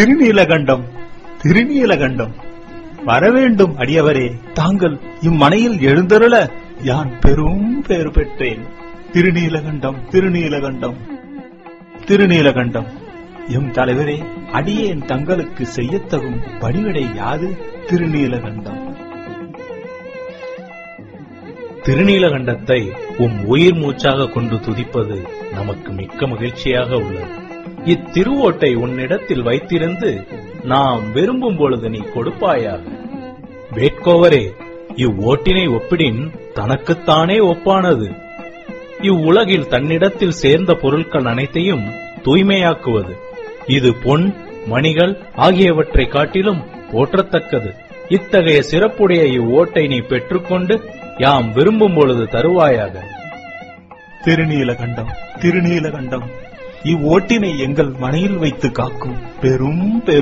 திருநீலகண்டம் திருநீலகண்டம் வரவேண்டும் அடியவரே தாங்கள் இம்மனையில் எழுந்தருள யான் பெரும் பேறு பெற்றேன் திருநீலகண்டம் திருநீலகண்டம் திருநீலகண்டம் எம் தலைவரே அடியேன் தங்களுக்கு செய்யத்தகும் பணிவிடை யாது திருநீலகண்டம் திருநீலகண்டத்தை உம் உயிர் மூச்சாக கொண்டு துதிப்பது நமக்கு மிக்க மகிழ்ச்சியாக உள்ளது இத்திருவோட்டை உன்னிடத்தில் வைத்திருந்து நாம் விரும்பும் பொழுது நீ கொடுப்பாயாக வேட்கோவரே இவ்வோட்டினை ஒப்பிடின் தனக்குத்தானே ஒப்பானது இவ்வுலகில் தன்னிடத்தில் சேர்ந்த பொருட்கள் அனைத்தையும் தூய்மையாக்குவது இது பொன் மணிகள் ஆகியவற்றை காட்டிலும் போற்றத்தக்கது இத்தகைய சிறப்புடைய இவ்வோட்டை நீ பெற்றுக்கொண்டு யாம் விரும்பும் பொழுது தருவாயாக திருநீலகண்டம் திருநீலகண்டம் இவ்வோட்டினை எங்கள் மனையில் வைத்து காக்கும் பெரும் பெரும்